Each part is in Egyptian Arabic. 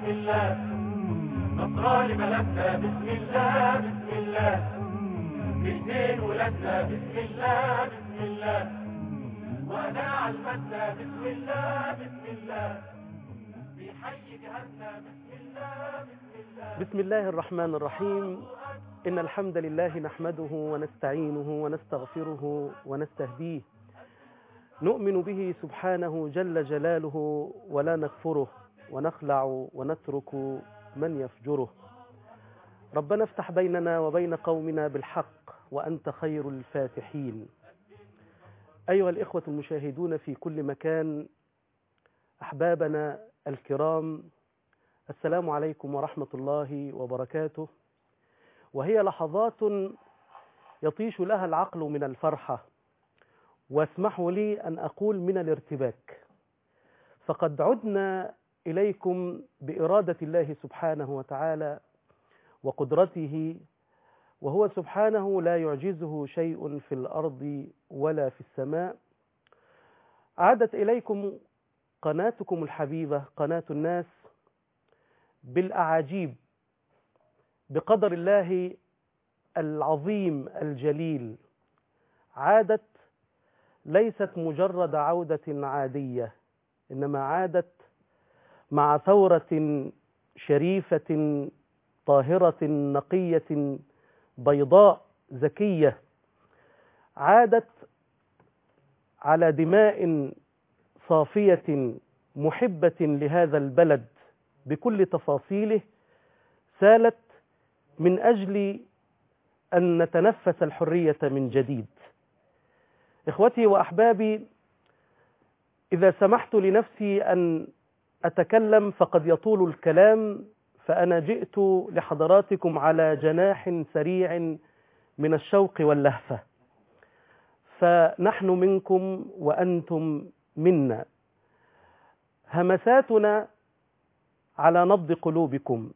الله نصراني بلدنا بسم الله بسم الله اثنين ولادنا بسم الله بسم الله وانا على المدة بسم الله بسم الله بيحيي جهازنا بسم الله بسم الله بسم الله الرحمن الرحيم إن الحمد لله نحمده ونستعينه ونستغفره ونستهديه نؤمن به سبحانه جل جلاله ولا نكفره ونخلع ونترك من يفجره ربنا افتح بيننا وبين قومنا بالحق وأنت خير الفاتحين أيها الإخوة المشاهدون في كل مكان أحبابنا الكرام السلام عليكم ورحمة الله وبركاته وهي لحظات يطيش لها العقل من الفرحة واسمحوا لي أن أقول من الارتباك فقد عدنا إليكم بإرادة الله سبحانه وتعالى وقدرته وهو سبحانه لا يعجزه شيء في الأرض ولا في السماء عادت إليكم قناتكم الحبيبة قناة الناس بالأعاجيب بقدر الله العظيم الجليل عادت ليست مجرد عودة عادية إنما عادت مع ثورة شريفة طاهرة نقية بيضاء زكية عادت على دماء صافية محبة لهذا البلد بكل تفاصيله سالت من أجل أن نتنفس الحرية من جديد إخوتي وأحبابي إذا سمحت لنفسي أن أتكلم فقد يطول الكلام فأنا جئت لحضراتكم على جناح سريع من الشوق واللهفة فنحن منكم وأنتم منا همساتنا على نبض قلوبكم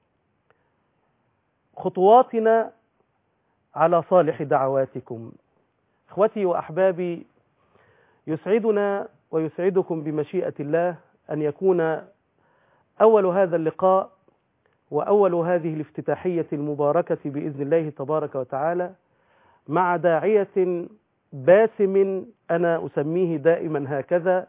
خطواتنا على صالح دعواتكم اخوتي واحبابي يسعدنا ويسعدكم بمشيئه الله ان يكون اول هذا اللقاء واول هذه الافتتاحيه المباركه باذن الله تبارك وتعالى مع داعيه باسم انا اسميه دائما هكذا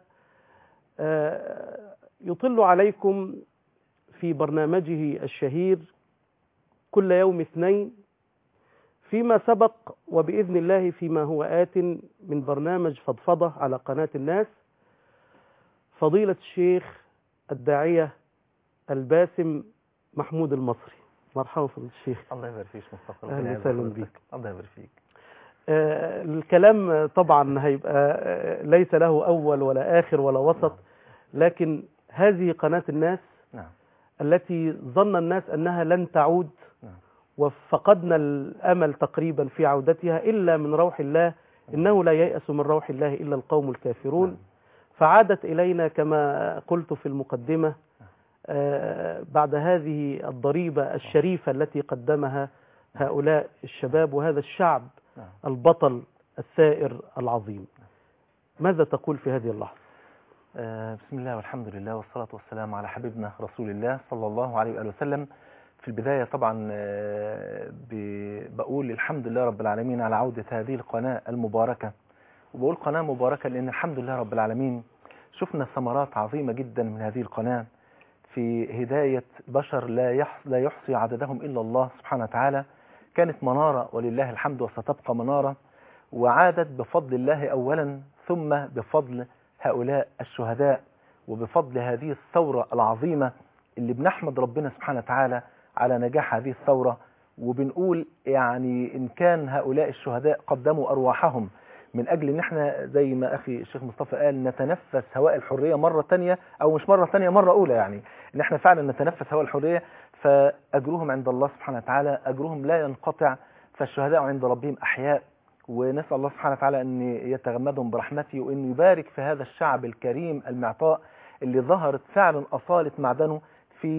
يطل عليكم في برنامجه الشهير كل يوم اثنين فيما سبق وبإذن الله فيما هو آت من برنامج فضفضة على قناة الناس فضيلة الشيخ الداعية الباسم محمود المصري مرحبا فضيلة الشيخ الله يبارك فيك مصطفى أهلا وسهلا بك الله يبارك فيك آه الكلام طبعا هيبقى آه ليس له أول ولا آخر ولا وسط لكن هذه قناة الناس نعم التي ظن الناس أنها لن تعود نعم وفقدنا الأمل تقريبا في عودتها إلا من روح الله إنه لا ييأس من روح الله إلا القوم الكافرون نعم. فعادت إلينا كما قلت في المقدمة آه، بعد هذه الضريبة الشريفة التي قدمها هؤلاء الشباب وهذا الشعب نعم. البطل الثائر العظيم ماذا تقول في هذه اللحظة آه، بسم الله والحمد لله والصلاة والسلام على حبيبنا رسول الله صلى الله عليه وآله وسلم في البداية طبعا آه، ب- بقول الحمد لله رب العالمين على عودة هذه القناة المباركة وبقول قناة مباركة لأن الحمد لله رب العالمين شفنا ثمرات عظيمة جدا من هذه القناة في هداية بشر لا يحص لا يحصي عددهم إلا الله سبحانه وتعالى كانت منارة ولله الحمد وستبقى منارة وعادت بفضل الله أولا ثم بفضل هؤلاء الشهداء وبفضل هذه الثورة العظيمة اللي بنحمد ربنا سبحانه وتعالى على نجاح هذه الثورة وبنقول يعني إن كان هؤلاء الشهداء قدموا أرواحهم من أجل إن احنا زي ما أخي الشيخ مصطفى قال نتنفس هواء الحرية مرة تانية أو مش مرة تانية مرة أولى يعني إن احنا فعلا نتنفس هواء الحرية فأجرهم عند الله سبحانه وتعالى أجرهم لا ينقطع فالشهداء عند ربهم أحياء ونسأل الله سبحانه وتعالى أن يتغمدهم برحمته وأن يبارك في هذا الشعب الكريم المعطاء اللي ظهرت فعلا أصالة معدنه في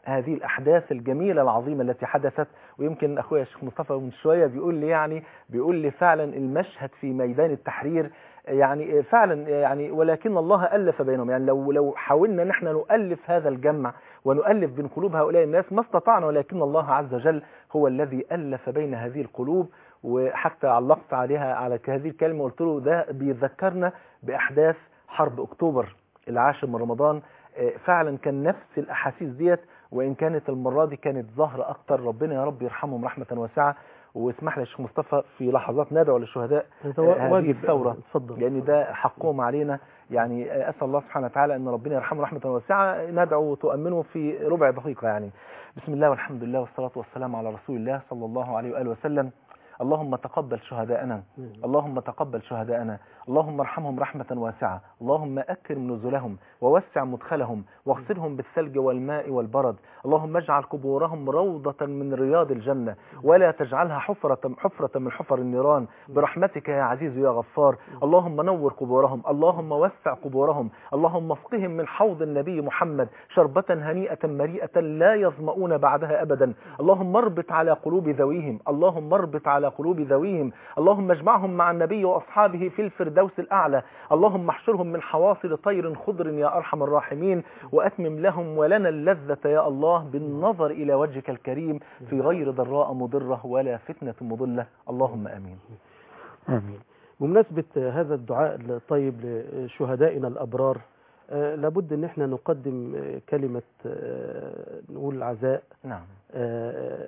هذه الأحداث الجميلة العظيمة التي حدثت ويمكن أخويا الشيخ مصطفى من شوية بيقول لي يعني بيقول لي فعلا المشهد في ميدان التحرير يعني فعلا يعني ولكن الله ألف بينهم يعني لو لو حاولنا ان احنا نؤلف هذا الجمع ونؤلف بين قلوب هؤلاء الناس ما استطعنا ولكن الله عز وجل هو الذي ألف بين هذه القلوب وحتى علقت عليها على هذه الكلمة قلت له ده بيذكرنا بأحداث حرب أكتوبر العاشر من رمضان آه، فعلا كان نفس الأحاسيس ديت وإن كانت المرة دي كانت ظاهرة أكتر ربنا يا رب يرحمهم رحمة واسعة واسمح لي يا شيخ مصطفى في لحظات ندعو للشهداء هذا آه، هذه واجب الثورة اتفضل لأن ده حقهم علينا يعني آه، أسأل الله سبحانه وتعالى أن ربنا يرحمه رحمة واسعة ندعو وتؤمنه في ربع دقيقة يعني بسم الله والحمد لله والصلاة والسلام على رسول الله صلى الله عليه وآله وسلم اللهم تقبل شهداءنا اللهم تقبل شهداءنا اللهم ارحمهم رحمة واسعة اللهم أكرم نزلهم ووسع مدخلهم واغسلهم بالثلج والماء والبرد اللهم اجعل قبورهم روضة من رياض الجنة ولا تجعلها حفرة, حفرة من حفر النيران برحمتك يا عزيز يا غفار اللهم نور قبورهم اللهم وسع قبورهم اللهم اسقهم من حوض النبي محمد شربة هنيئة مريئة لا يظمؤون بعدها أبدا اللهم اربط على قلوب ذويهم اللهم اربط على قلوب ذويهم اللهم اجمعهم مع النبي وأصحابه في الفردوس الأعلى اللهم احشرهم من حواصل طير خضر يا أرحم الراحمين وأتمم لهم ولنا اللذة يا الله بالنظر إلى وجهك الكريم في غير ضراء مضرة ولا فتنة مضلة اللهم أمين آمين بمناسبة هذا الدعاء الطيب لشهدائنا الأبرار آه، لابد ان احنا نقدم آه، كلمة آه، نقول عزاء نعم آه،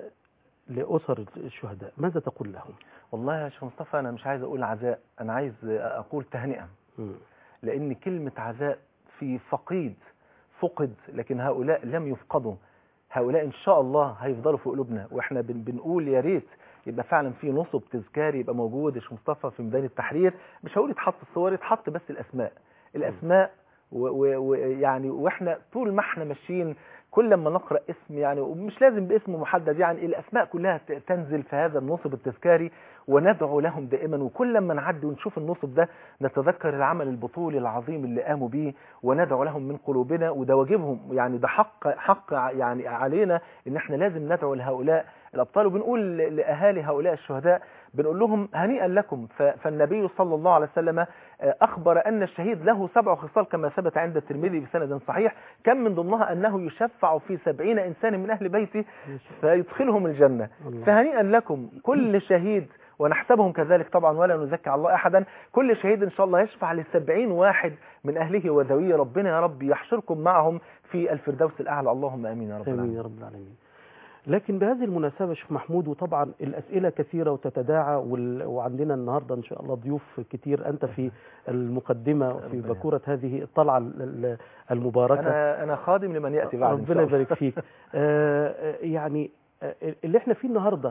لأسر الشهداء ماذا تقول لهم والله يا شيخ مصطفى أنا مش عايز أقول عزاء أنا عايز أقول تهنئة مم. لأن كلمة عزاء في فقيد فقد لكن هؤلاء لم يفقدوا هؤلاء إن شاء الله هيفضلوا في قلوبنا وإحنا بن بنقول يا ريت يبقى فعلا في نصب تذكاري يبقى موجود يا شيخ مصطفى في ميدان التحرير مش هقول يتحط الصور يتحط بس الأسماء الأسماء ويعني واحنا طول ما احنا ماشيين كل ما نقرأ اسم يعني ومش لازم باسم محدد يعني الأسماء كلها ت- تنزل في هذا النصب التذكاري وندعو لهم دائما وكل ما نعدي ونشوف النصب ده نتذكر العمل البطولي العظيم اللي قاموا بيه وندعو لهم من قلوبنا وده واجبهم يعني ده حق حق ع- يعني علينا ان احنا لازم ندعو لهؤلاء الابطال وبنقول ل- لاهالي هؤلاء الشهداء بنقول لهم هنيئا لكم ف- فالنبي صلى الله عليه وسلم آه، أخبر أن الشهيد له سبع خصال كما ثبت عند الترمذي بسند صحيح كم من ضمنها أنه يشفع في سبعين إنسان من أهل بيته فيدخلهم الجنة الله. فهنيئا لكم كل شهيد ونحسبهم كذلك طبعا ولا نزكي على الله أحدا كل شهيد إن شاء الله يشفع لسبعين واحد من أهله وذويه ربنا يا رب يحشركم معهم في الفردوس الأعلى اللهم آمين يا رب آمين العالمين يا رب العالمين لكن بهذه المناسبة شيخ محمود وطبعا الأسئلة كثيرة وتتداعى وال... وعندنا النهاردة إن شاء الله ضيوف كتير أنت في المقدمة في ربنا بكورة هذه الطلعة ال- ال- المباركة أنا أنا خادم لمن يأتي بعد إن شاء ربنا الله. يبارك فيك آه، آه، يعني آه، اللي احنا فيه النهاردة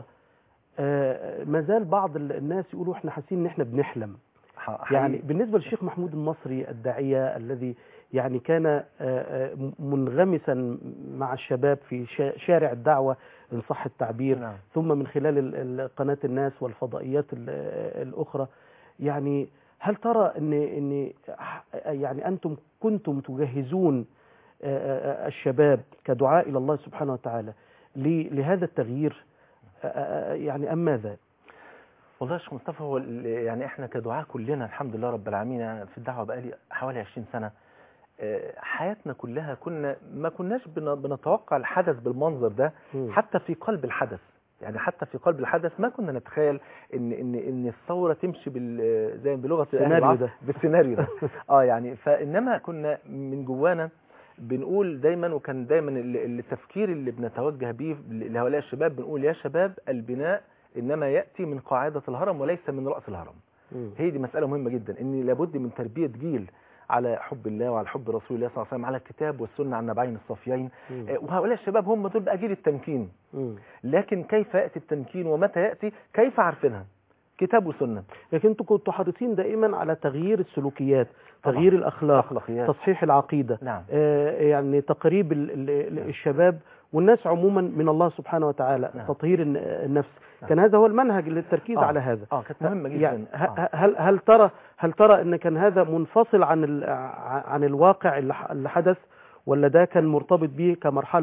آه، ما زال بعض ال- الناس يقولوا احنا حاسين ان احنا بنحلم ح- يعني حقيقي. بالنسبة للشيخ محمود المصري الداعية الذي يعني كان آه، آه، منغمسا مع الشباب في شا- شارع الدعوة إن صح التعبير نعم. ثم من خلال ال- ال- قناة الناس والفضائيات ال- الأخرى يعني هل ترى أن أن يعني أنتم كنتم تجهزون آه، آه، الشباب كدعاء إلى الله سبحانه وتعالى ل- لهذا التغيير آه، آه، يعني أم ماذا؟ والله يا شيخ مصطفى هو ال- يعني احنا كدعاة كلنا الحمد لله رب العالمين أنا في الدعوة بقالي حوالي 20 سنة آه، حياتنا كلها كنا ما كناش بن- بنتوقع الحدث بالمنظر ده مم. حتى في قلب الحدث يعني حتى في قلب الحدث ما كنا نتخيل ان ان ان الثوره تمشي بال زي بلغه أهل السيناريو العصر ده. بالسيناريو ده اه يعني فانما كنا من جوانا بنقول دايما وكان دايما ال- ال- التفكير اللي بنتوجه بيه لهؤلاء الشباب بنقول يا شباب البناء انما ياتي من قاعده الهرم وليس من راس الهرم مم. هي دي مسألة مهمة جدا ان لابد من تربية جيل على حب الله وعلى حب رسول الله صلى الله عليه وسلم على الكتاب والسنة عن النبعين الصافيين مم. آه، وهؤلاء الشباب هم دول بقى جيل التمكين مم. لكن كيف يأتي التمكين ومتى يأتي كيف عارفينها كتاب وسنة لكن انتوا كنتوا حريصين دائما على تغيير السلوكيات طبعا. تغيير الاخلاق أخلاقيات تصحيح العقيده نعم آه، يعني تقريب ال- ال- ال- الشباب والناس عموما من الله سبحانه وتعالى نعم. تطهير الن- النفس نعم. كان هذا هو المنهج للتركيز آه. على هذا اه كانت مهمة جدا يعني ه- آه. هل هل ترى هل ترى ان كان هذا منفصل عن ال- ع- عن الواقع اللي ح- اللي حدث ولا ده كان مرتبط به كمرحله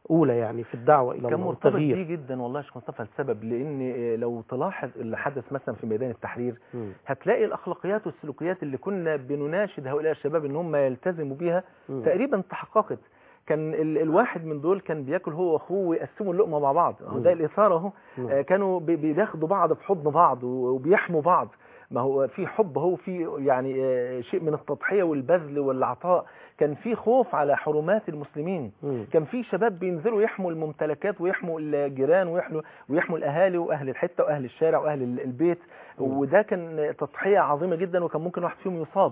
اولى يعني في الدعوه الى كان الله مرتبط والتغيير بيه جدا والله يا شيخ مصطفى السبب لان آه، لو تلاحظ اللي حدث مثلا في ميدان التحرير مم. هتلاقي الاخلاقيات والسلوكيات اللي كنا بنناشد هؤلاء الشباب ان هم يلتزموا بيها مم. تقريبا تحققت كان ال الواحد من دول كان بياكل هو واخوه ويقسموا اللقمه مع بعض اهو ده مم. الاثاره اهو مم. آه، كانوا بي- بياخدوا بعض في حضن بعض و- وبيحموا بعض ما هو في حب هو في يعني آه، شيء من التضحيه والبذل والعطاء كان في خوف على حرمات المسلمين مم. كان في شباب بينزلوا يحموا الممتلكات ويحموا الجيران ويحموا ويحموا الاهالي واهل الحته واهل الشارع واهل ال- البيت مم. وده كان تضحيه عظيمه جدا وكان ممكن واحد فيهم يصاب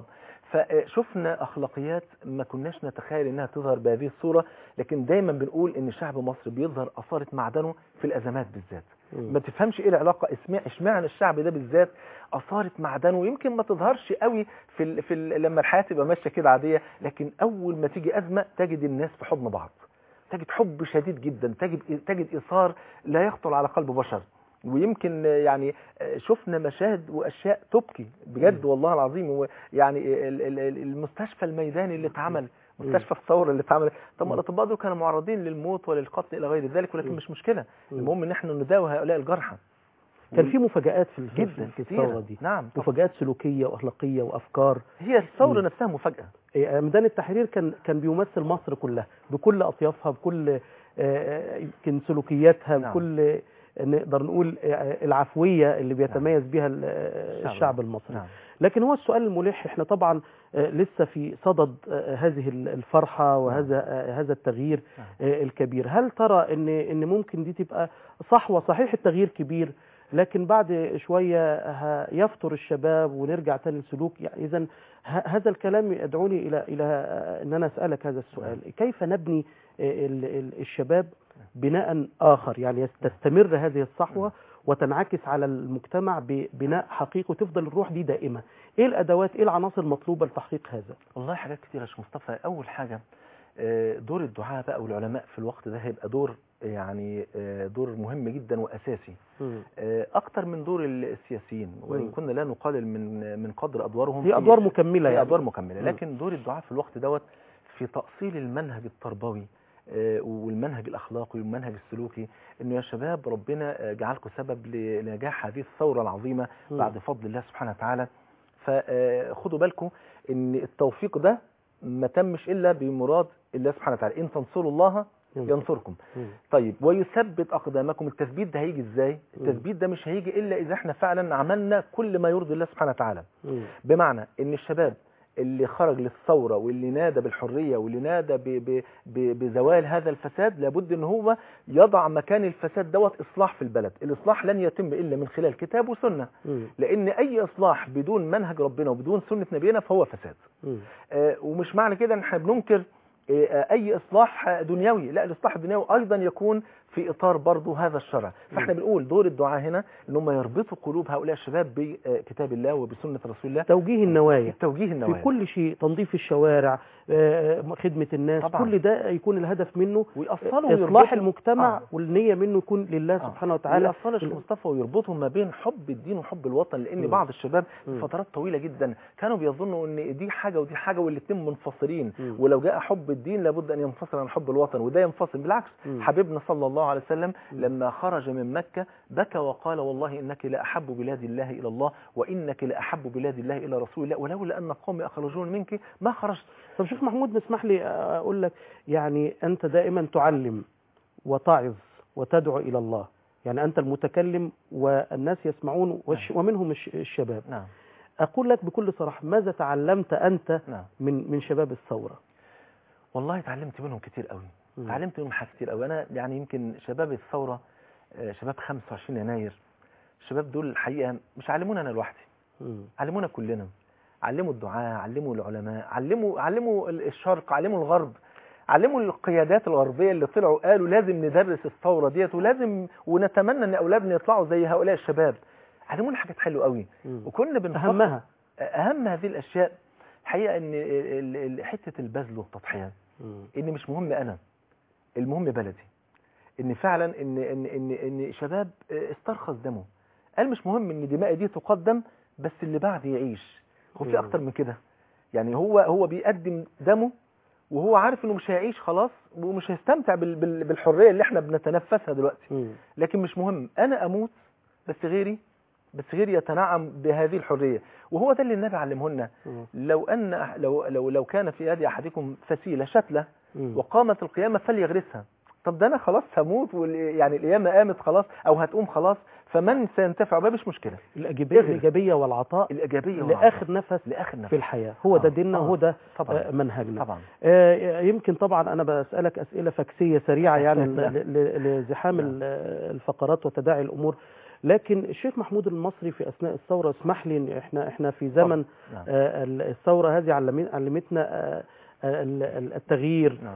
فشفنا اخلاقيات ما كناش نتخيل انها تظهر بهذه الصوره لكن دايما بنقول ان شعب مصر بيظهر اثاره معدنه في الازمات بالذات مم. ما تفهمش ايه العلاقه اسمع اشمعنى الشعب ده بالذات اثاره معدنه يمكن ما تظهرش قوي في ال في ال لما الحياه تبقى ماشيه كده عاديه لكن اول ما تيجي ازمه تجد الناس في حضن بعض تجد حب شديد جدا تجد تجد ايثار لا يخطر على قلب بشر ويمكن يعني شفنا مشاهد واشياء تبكي بجد والله العظيم يعني ال- ال- ال- المستشفى الميداني اللي اتعمل مستشفى الثوره اللي اتعمل طب ما الاطباء دول كانوا معرضين للموت وللقتل الى غير ذلك ولكن مم. مش مشكله مم. المهم ان احنا نداوي هؤلاء الجرحى كان في مفاجآت في في- جدا في كتيرة. الثوره دي نعم طبعا. مفاجآت سلوكيه واخلاقيه وافكار هي الثوره مم. نفسها مفاجاه إيه، ميدان التحرير كان كان بيمثل مصر كلها بكل اطيافها بكل آه، يمكن سلوكياتها نعم. بكل آه، نقدر نقول آه، العفويه اللي بيتميز بها ال- آه، الشعب. الشعب المصري نعم لكن هو السؤال الملح احنا طبعا آه، لسه في صدد آه، هذه ال- الفرحه وهذا آه، هذا التغيير نعم. آه، الكبير هل ترى ان ان ممكن دي تبقى صحوه صحيح التغيير كبير لكن بعد شويه ه- يفتر الشباب ونرجع تاني للسلوك يعني اذا هذا الكلام يدعوني الى الى آه، ان انا اسالك هذا السؤال كيف نبني آه، ال- ال- الشباب بناء اخر يعني تستمر هذه الصحوه وتنعكس على المجتمع ببناء حقيقي وتفضل الروح دي دائمه ايه الادوات ايه العناصر المطلوبه لتحقيق هذا والله حاجات كتير يا شيخ مصطفى اول حاجه آه، دور الدعاء بقى والعلماء في الوقت ده هيبقى دور يعني آه، دور مهم جدا واساسي آه، اكتر من دور السياسيين وان مم. كنا لا نقلل من من قدر ادوارهم هي في- ادوار مكمله هي يعني ادوار مكمله مم. لكن دور الدعاء في الوقت دوت في تاصيل المنهج التربوي آه، والمنهج الاخلاقي والمنهج السلوكي انه يا شباب ربنا آه، جعلكم سبب لنجاح هذه الثوره العظيمه مم. بعد فضل الله سبحانه وتعالى فخدوا بالكم ان التوفيق ده ما تمش الا بمراد الله سبحانه وتعالى ان تنصروا الله ينصركم مم. طيب ويثبت اقدامكم التثبيت ده هيجي ازاي التثبيت ده مش هيجي الا اذا احنا فعلا عملنا كل ما يرضي الله سبحانه وتعالى مم. بمعنى ان الشباب اللي خرج للثورة واللي نادى بالحرية واللي نادى ب ب ب بزوال هذا الفساد لابد ان هو يضع مكان الفساد دوت اصلاح في البلد الاصلاح لن يتم الا من خلال كتاب وسنة مم. لان اي اصلاح بدون منهج ربنا وبدون سنة نبينا فهو فساد مم. آه، ومش معنى كده ان احنا بننكر آه، آه، اي اصلاح آه، دنيوي لا الاصلاح الدنيوي ايضا يكون في اطار برضه هذا الشرع فاحنا بنقول دور الدعاء هنا ان هم يربطوا قلوب هؤلاء الشباب بكتاب الله وبسنة رسول الله توجيه النوايا التوجيه النوايا في كل شيء تنظيف الشوارع آه، خدمة الناس طبعاً. كل ده يكون الهدف منه ويأصلوا إصلاح ويربطوا- المجتمع آه. والنية منه يكون لله آه. سبحانه وتعالى ويأصلوا يا شيخ مصطفى ويربطوا ما بين حب الدين وحب الوطن لان مم. بعض الشباب مم. في فترات طويله جدا كانوا بيظنوا ان دي حاجه ودي حاجه والاثنين منفصلين مم. ولو جاء حب الدين لابد ان ينفصل عن حب الوطن وده ينفصل بالعكس مم. حبيبنا صلى الله عليه وسلم مم. لما خرج من مكه بكى وقال والله انك لاحب بلاد الله الى الله وانك لاحب بلاد الله الى رسول الله ولولا ان قومي اخرجون منك ما خرجت طب شوف محمود اسمح لي اقول لك يعني انت دائما تعلم وتعظ وتدعو الى الله يعني انت المتكلم والناس يسمعون والش- ومنهم الش- الشباب نعم اقول لك بكل صراحه ماذا تعلمت انت نعم من من شباب الثوره والله اتعلمت منهم كتير قوي مم. اتعلمت منهم حاجات كتير قوي انا يعني يمكن شباب الثوره آه، شباب 25 يناير الشباب دول الحقيقه مش علمونا انا لوحدي مم. علمونا كلنا علموا الدعاء علموا العلماء علموا علموا ال- الشرق علموا الغرب علموا القيادات الغربيه اللي طلعوا قالوا لازم ندرس الثوره ديت ولازم ونتمنى ان اولادنا يطلعوا زي هؤلاء الشباب علمونا حاجات حلوه قوي مم. وكنا بنفكر اهمها اهم هذه الاشياء الحقيقه ان ال- ال- حته البذل والتضحيه مم. ان مش مهم انا المهم بلدي ان فعلا ان ان ان ان شباب استرخص دمه قال مش مهم ان دمائي دي تقدم بس اللي بعد يعيش هو في مم. اكتر من كده يعني هو هو بيقدم دمه وهو عارف انه مش هيعيش خلاص ومش هيستمتع بال- بال- بالحريه اللي احنا بنتنفسها دلوقتي مم. لكن مش مهم انا اموت بس غيري بس غيري يتنعم بهذه الحريه وهو ده اللي النبي علمه لنا مم. لو ان أح- لو لو لو كان في يد احدكم فسيله شتله مم. وقامت القيامه فليغرسها طب ده انا خلاص هموت وال- يعني القيامه قامت خلاص او هتقوم خلاص فمن سينتفع بها مش مشكله الإيجابية, اغرس. الإيجابية والعطاء الايجابيه لآخر نفس لاخر في نفس الحياة هو ده آه، ديننا آه، وهو ده طبعا آه، منهجنا طبعا آه، يمكن طبعا أنا بسألك أسئلة فكسية سريعة يعني ل- ل- لزحام نعم. ال- الفقرات وتداعي الأمور لكن الشيخ محمود المصري في أثناء الثورة اسمح لي إن إحنا إحنا في زمن نعم. آه، ال- الثورة هذه علمي- علمتنا آه، ال- ال- التغيير نعم.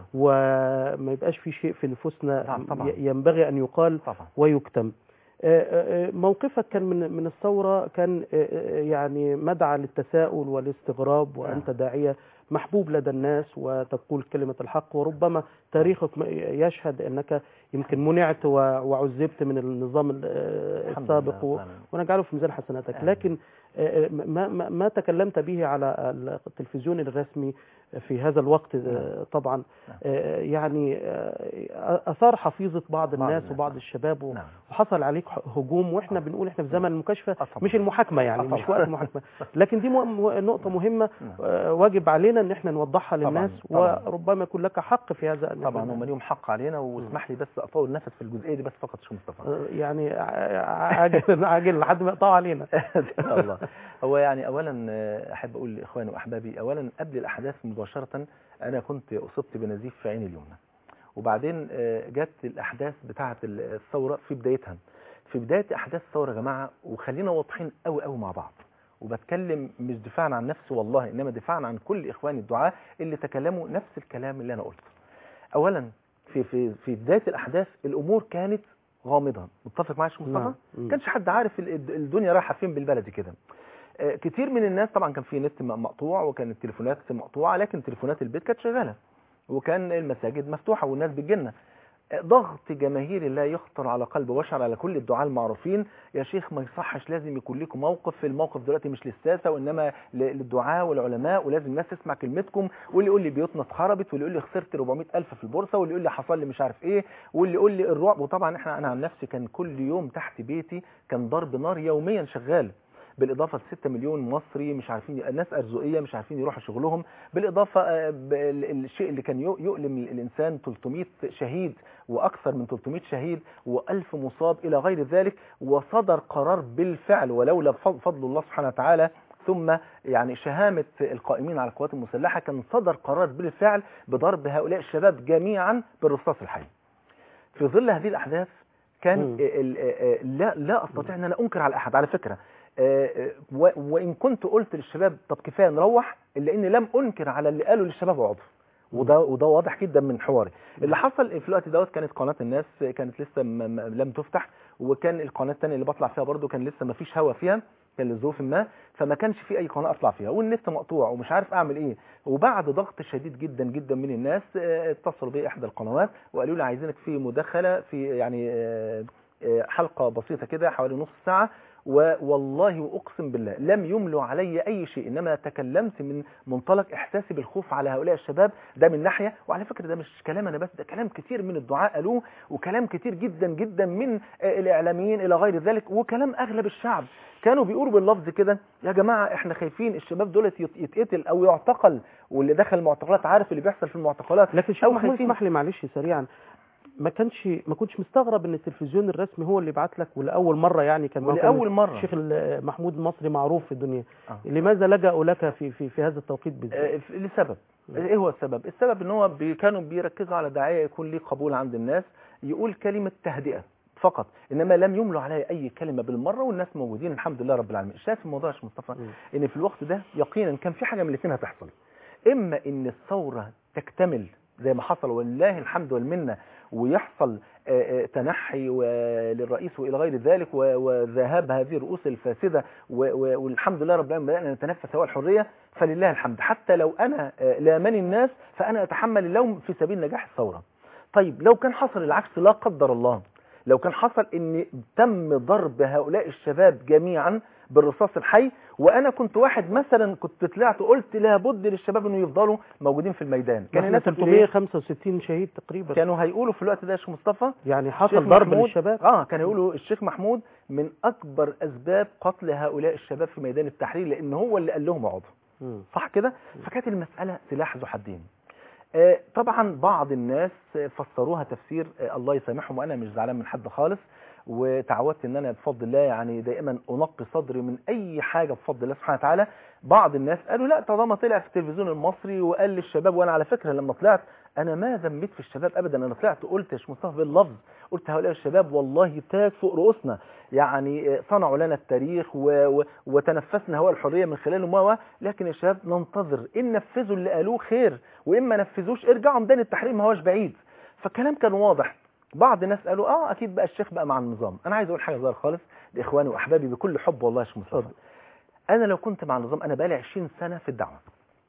وما يبقاش في شيء في نفوسنا نعم، طبعا. ي- ينبغي أن يقال طبعا ويكتم آه، آه، آه، موقفك كان من من الثورة كان آه، آه، يعني مدعى للتساؤل والاستغراب وأنت داعية محبوب لدى الناس وتقول كلمة الحق وربما تاريخك م- يشهد أنك يمكن منعت و- وعذبت من النظام ال- آه، الحمد السابق لله. و- نعم. ونجعله في ميزان حسناتك آمين. لكن آه، آه، ما, ما, ما تكلمت به على التلفزيون الرسمي في هذا الوقت آه، طبعا نعم. آه، يعني آه، أثار حفيظة بعض الناس الناس، وبعض نعم. الشباب و- نعم وحصل عليك هجوم واحنا آه. بنقول احنا في زمن المكاشفه آه طبعا. مش المحاكمه يعني آه مش طبعا. وقت المحاكمه لكن دي م- نقطه مهمه نعم. آه، واجب علينا ان احنا نوضحها طبعاً، للناس طبعاً. وربما يكون لك حق في هذا أن طبعا يكون- هم ليهم حق علينا واسمح لي بس اطول نفس في الجزئيه دي بس فقط شو مصطفى آه، يعني ع- عاجل عاجل لحد ما يقطعوا علينا ان شاء الله هو يعني اولا آه، احب اقول لاخواني واحبابي اولا قبل الاحداث مباشره انا كنت اصبت بنزيف في عيني اليمنى وبعدين آه، جت الاحداث بتاعه الثوره في بدايتها في بدايه احداث الثوره يا جماعه وخلينا واضحين قوي قوي مع بعض وبتكلم مش دفاعا عن نفسي والله انما دفاعا عن كل اخواني الدعاة اللي تكلموا نفس الكلام اللي انا قلته اولا في في في بدايه الاحداث الامور كانت غامضه متفق معايا يا شيخ مصطفى نعم. مم. كانش حد عارف ال- ال- الدنيا رايحه فين بالبلدي كده آه، كتير من الناس طبعا كان في نت م- مقطوع وكان التليفونات مقطوعه لكن تليفونات البيت كانت شغاله وكان المساجد مفتوحه والناس بتجيلنا آه، ضغط جماهيري لا يخطر على قلب بشر على كل الدعاة المعروفين يا شيخ ما يصحش لازم يكون لكم موقف في الموقف دلوقتي مش للساسة وإنما ل- للدعاة والعلماء ولازم الناس تسمع كلمتكم واللي يقول لي بيوتنا اتخربت واللي يقول لي خسرت 400 ألف في البورصة واللي يقول لي حصل لي مش عارف إيه واللي يقول لي الرعب وطبعا إحنا أنا عن نفسي كان كل يوم تحت بيتي كان ضرب نار يوميا شغال بالإضافة ل 6 مليون مصري مش عارفين الناس أرزقية مش عارفين يروحوا شغلهم بالإضافة آه، بال- الشيء اللي كان يؤ- يؤلم الإنسان 300 شهيد وأكثر من 300 شهيد وألف مصاب إلى غير ذلك وصدر قرار بالفعل ولولا فض- فضل الله سبحانه وتعالى ثم يعني شهامة القائمين على القوات المسلحة كان صدر قرار بالفعل بضرب هؤلاء الشباب جميعا بالرصاص الحي في ظل هذه الأحداث كان مم. ال- ال- لا لا أستطيع أن أنا أنكر على أحد على فكرة آه، و- وإن كنت قلت للشباب طب كفاية نروح إلا إني لم أنكر على اللي قالوا للشباب اقعدوا وده وده واضح جدا من حواري اللي حصل في الوقت دوت كانت قناه الناس كانت لسه م- م- لم تفتح وكان القناه الثانيه اللي بطلع فيها برضو كان لسه ما فيش هوا فيها كان لظروف ما فما كانش في اي قناه اطلع فيها والنت مقطوع ومش عارف اعمل ايه وبعد ضغط شديد جدا جدا من الناس آه، اتصلوا بي احدى القنوات وقالوا لي عايزينك في مداخله في يعني آه، آه، حلقه بسيطه كده حوالي نص ساعه والله واقسم بالله لم يملوا علي اي شيء انما تكلمت من منطلق احساسي بالخوف على هؤلاء الشباب ده من ناحيه وعلى فكره ده مش كلام انا بس ده كلام كتير من الدعاء قالوه وكلام كتير جدا جدا من آه، الاعلاميين الى غير ذلك وكلام اغلب الشعب كانوا بيقولوا باللفظ كده يا جماعه احنا خايفين الشباب دولت يت- يتقتل او يعتقل واللي دخل المعتقلات عارف اللي بيحصل في المعتقلات لكن شيخ أو محمود خايفين. اسمح لي معلش سريعا ما كانش ما كنتش مستغرب ان التلفزيون الرسمي هو اللي بعت لك ولاول مره يعني كان ولأول مرة. الشيخ ال- محمود المصري معروف في الدنيا آه. لماذا لجأوا لك في في في هذا التوقيت بالذات آه، ف- لسبب ايه هو السبب السبب ان هو بي كانوا بيركزوا على داعيه يكون ليه قبول عند الناس يقول كلمه تهدئه فقط انما لم يملوا عليه اي كلمه بالمره والناس موجودين الحمد لله رب العالمين شايف الموضوع يا شيخ مصطفى مم. ان في الوقت ده يقينا كان في حاجه من الاثنين هتحصل اما ان الثوره تكتمل زي ما حصل ولله الحمد والمنه ويحصل آه، آه، تنحي و- للرئيس والى غير ذلك و- وذهاب هذه الرؤوس الفاسده و- و- والحمد لله رب العالمين بدانا نتنفس هوا الحريه فلله الحمد حتى لو انا آه، لامني الناس فانا اتحمل اللوم في سبيل نجاح الثوره طيب لو كان حصل العكس لا قدر الله لو كان حصل ان تم ضرب هؤلاء الشباب جميعا بالرصاص الحي وانا كنت واحد مثلا كنت طلعت قلت لابد للشباب انه يفضلوا موجودين في الميدان كان كان الناس بتقول إيه؟ 365 شهيد تقريبا كانوا هيقولوا في الوقت ده يا شيخ مصطفى يعني الشيخ حصل ضرب محمود- للشباب اه كان يقولوا الشيخ محمود من اكبر اسباب قتل هؤلاء الشباب في ميدان التحرير لان هو اللي قال لهم اقعدوا مم. صح كده فكانت المساله سلاح ذو حدين آه، طبعا بعض الناس آه، فسروها تفسير آه، الله يسامحهم وانا مش زعلان من حد خالص وتعودت ان انا بفضل الله يعني دائما انقي صدري من اي حاجه بفضل الله سبحانه وتعالى بعض الناس قالوا لا طالما طلع في التلفزيون المصري وقال للشباب وانا على فكره لما طلعت انا ما ذميت في الشباب ابدا انا طلعت قلت يا شيخ مصطفى باللفظ قلت هؤلاء الشباب والله تاج فوق رؤوسنا يعني آه، صنعوا لنا التاريخ و... و... وتنفسنا هواء الحريه من خلالهم و... لكن يا شباب ننتظر ان نفذوا اللي قالوه خير وان ما نفذوش ارجعوا ميدان التحرير ما هوش بعيد فالكلام كان واضح بعض الناس قالوا اه اكيد بقى الشيخ بقى مع النظام انا عايز اقول حاجه صغيره خالص لاخواني واحبابي بكل حب والله يا شيخ مصطفى اتفضل. انا لو كنت مع النظام انا بقالي 20 سنه في الدعوه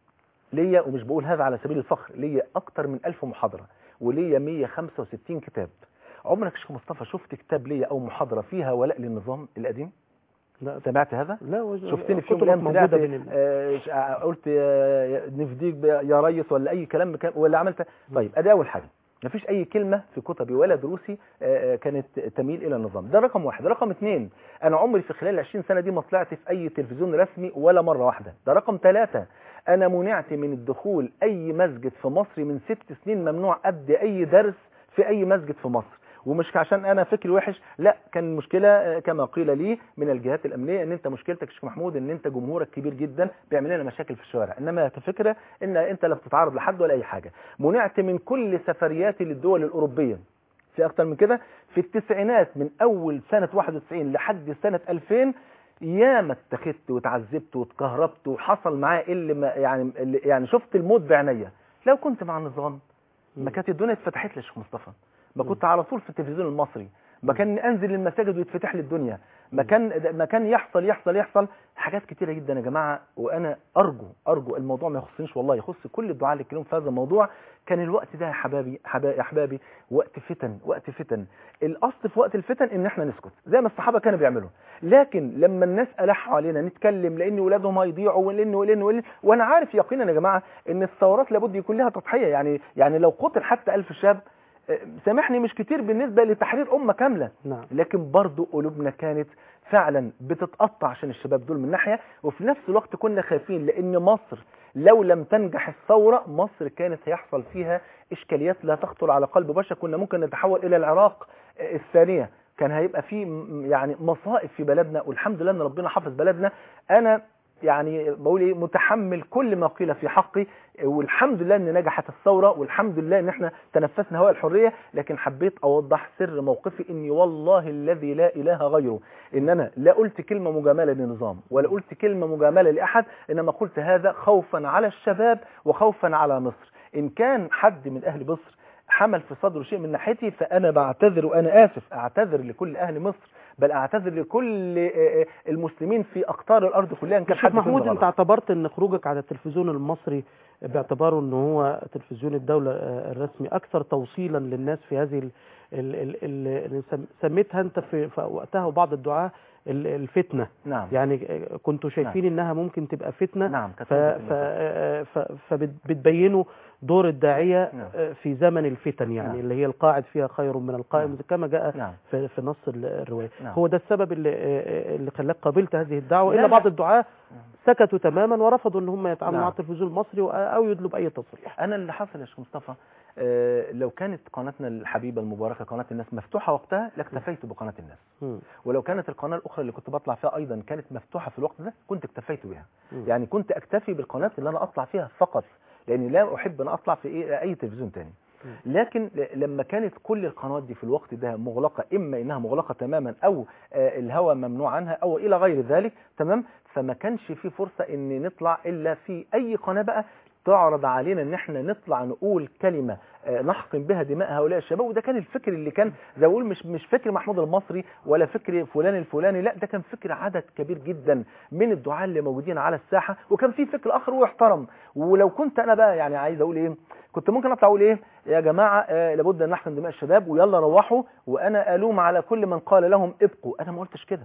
ليا ومش بقول هذا على سبيل الفخر ليا اكتر من 1000 محاضره وليا 165 كتاب عمرك يا شيخ مصطفى شفت كتاب ليا او محاضره فيها ولاء للنظام القديم لا سمعت هذا لا وج- شفتني في يوم كتبك من الايام موجودة طلعت بين ال- آه، ش- آه، قلت آه، نفديك ب- يا ريس ولا اي كلام بكام- ولا عملت طيب ادي اول حاجه مفيش اي كلمه في كتبي ولا دروسي آه، آه، كانت تميل الى النظام ده رقم واحد رقم اثنين انا عمري في خلال 20 سنه دي ما طلعت في اي تلفزيون رسمي ولا مره واحده ده رقم ثلاثة انا منعت من الدخول اي مسجد في مصر من ست سنين ممنوع ادي اي درس في اي مسجد في مصر ومش عشان انا فكري وحش لا كان المشكله آه، كما قيل لي من الجهات الامنيه ان انت مشكلتك يا شيخ محمود ان انت جمهورك كبير جدا بيعمل لنا مشاكل في الشوارع انما كفكره ان انت لا بتتعرض لحد ولا اي حاجه منعت من كل سفرياتي للدول الاوروبيه في اكتر من كده في التسعينات من اول سنه 91 لحد سنه 2000 ياما اتخذت واتعذبت واتكهربت وحصل معايا اللي ما يعني اللي يعني شفت الموت بعينيا لو كنت مع النظام ما كانت الدنيا اتفتحت لي يا شيخ مصطفى ما كنت على طول في التلفزيون المصري ما كان انزل المساجد ويتفتح لي الدنيا ما كان ما كان يحصل يحصل يحصل حاجات كتيره جدا يا جماعه وانا ارجو ارجو الموضوع ما يخصنيش والله يخص كل الدعاء اللي اتكلموا في هذا الموضوع كان الوقت ده يا حبايبي حبا- يا احبابي وقت فتن وقت فتن الاصل في وقت الفتن ان احنا نسكت زي ما الصحابه كانوا بيعملوا لكن لما الناس الحوا علينا نتكلم لان ولادهم هيضيعوا ولان ولان ولان وانا عارف يقينا يا جماعه ان الثورات لابد يكون لها تضحيه يعني يعني لو قتل حتى ألف شاب آه، سامحني مش كتير بالنسبه لتحرير امه كامله نعم لكن برضو قلوبنا كانت فعلا بتتقطع عشان الشباب دول من ناحية وفي نفس الوقت كنا خايفين لأن مصر لو لم تنجح الثورة مصر كانت هيحصل فيها إشكاليات لا تخطر على قلب بشر كنا ممكن نتحول إلى العراق آه، الثانية كان هيبقى في م- يعني مصائب في بلدنا والحمد لله ان ربنا حافظ بلدنا انا يعني بقول ايه متحمل كل ما قيل في حقي والحمد لله ان نجحت الثوره والحمد لله ان احنا تنفسنا هواء الحريه لكن حبيت اوضح سر موقفي اني والله الذي لا اله غيره ان انا لا قلت كلمه مجامله للنظام ولا قلت كلمه مجامله لاحد انما قلت هذا خوفا على الشباب وخوفا على مصر ان كان حد من اهل مصر حمل في صدره شيء من ناحيتي فانا بعتذر وانا اسف اعتذر لكل اهل مصر بل اعتذر لكل آه، آه، المسلمين في اقطار الارض كلها ان كان الشيخ حد فيهم محمود غلط. انت اعتبرت ان خروجك على التلفزيون المصري باعتباره ان هو تلفزيون الدولة آه، الرسمي اكثر توصيلا للناس في هذه ال- ال- ال- ال- اللي سم- سميتها انت في في وقتها وبعض الدعاة ال- الفتنة نعم يعني آه، كنتوا شايفين انها ممكن تبقى فتنة نعم كانت ف- ف- آه، ف- فبتبينوا دور الداعية نعم. آه، في زمن الفتن يعني نعم. اللي هي القاعد فيها خير من القائم نعم. كما جاء نعم في في نص ال- الرواية نعم. هو ده السبب اللي آه، اللي خلاك قابلت هذه الدعوة لا، إلا لا. بعض الدعاة سكتوا تماما ورفضوا ان هم يتعاملوا نعم. مع التلفزيون المصري و- او يدلوا باي تصريح انا اللي حصل يا شيخ مصطفى آه، لو كانت قناتنا الحبيبه المباركه قناه الناس مفتوحه وقتها لاكتفيت بقناه الناس مم. ولو كانت القناه الاخرى اللي كنت بطلع فيها ايضا كانت مفتوحه في الوقت ده كنت اكتفيت بها مم. يعني كنت اكتفي بالقناه اللي انا اطلع فيها فقط لاني لا احب ان اطلع في إيه- اي تلفزيون تاني مم. لكن ل- لما كانت كل القنوات دي في الوقت ده مغلقه اما انها مغلقه تماما او آه، الهواء ممنوع عنها او الى غير ذلك تمام فما كانش في فرصه ان نطلع الا في اي قناه بقى تعرض علينا ان احنا نطلع نقول كلمه آه، نحقن بها دماء هؤلاء الشباب وده كان الفكر اللي كان زي ما بقول مش مش فكر محمود المصري ولا فكر فلان الفلاني لا ده كان فكر عدد كبير جدا من الدعاة اللي موجودين على الساحه وكان في فكر اخر ويحترم ولو كنت انا بقى يعني عايز اقول ايه كنت ممكن اطلع اقول ايه يا جماعه آه، لابد ان نحقن دماء الشباب ويلا روحوا وانا الوم على كل من قال لهم ابقوا انا ما قلتش كده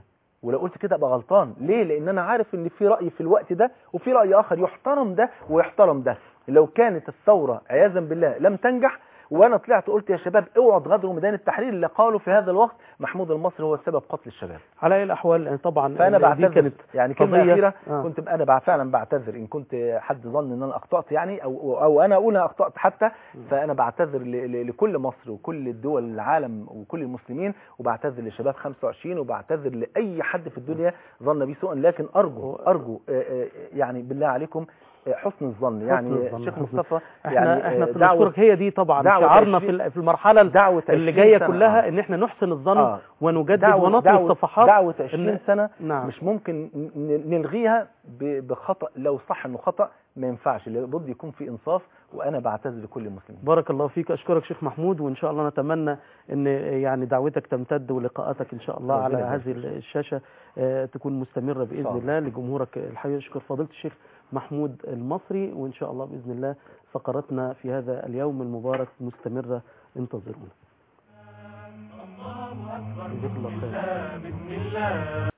ولو قلت كده ابقى غلطان ليه لان انا عارف ان في راي في الوقت ده وفي راي اخر يحترم ده ويحترم ده لو كانت الثوره عياذا بالله لم تنجح وانا طلعت قلت يا شباب اوعوا تغادروا ميدان التحرير اللي قالوا في هذا الوقت محمود المصري هو سبب قتل الشباب على اي الاحوال يعني طبعا فانا دي بعتذر كانت يعني كلمه قضية. اخيره آه. كنت انا بع- فعلا بعتذر ان كنت حد ظن ان انا اخطات يعني او او انا اقول انا اخطات حتى فانا بعتذر ل- ل- لكل مصر وكل الدول العالم وكل المسلمين وبعتذر لشباب 25 وبعتذر لاي حد في الدنيا ظن بي سوءا لكن ارجو ارجو آه، آه، يعني بالله عليكم آه، حسن الظن يعني الظن، شيخ حسن- مصطفى احنا يعني احنا آه، دعوه بنشكرك هي دي طبعا دعوة شعارنا 20 في ال- في المرحله دعوه اللي 20 جايه سنة. كلها آه. ان احنا نحسن الظن آه. ونجدد دعوة ونطوي دعوة الصفحات دعوة 20 إن- سنة نعم. مش ممكن ن- نلغيها ب- بخطأ لو صح انه خطأ ما ينفعش لابد يكون في انصاف وانا بعتذر لكل المسلمين بارك الله فيك اشكرك شيخ محمود وان شاء الله نتمنى ان يعني دعوتك تمتد ولقاءاتك ان شاء الله ربنا على يبارك هذه فيك. الشاشه آه، تكون مستمره باذن شاء الله لجمهورك الحي اشكر فضيله الشيخ محمود المصري وان شاء الله باذن الله فقرتنا في هذا اليوم المبارك مستمره انتظرونا جزاك الله خير بسم الله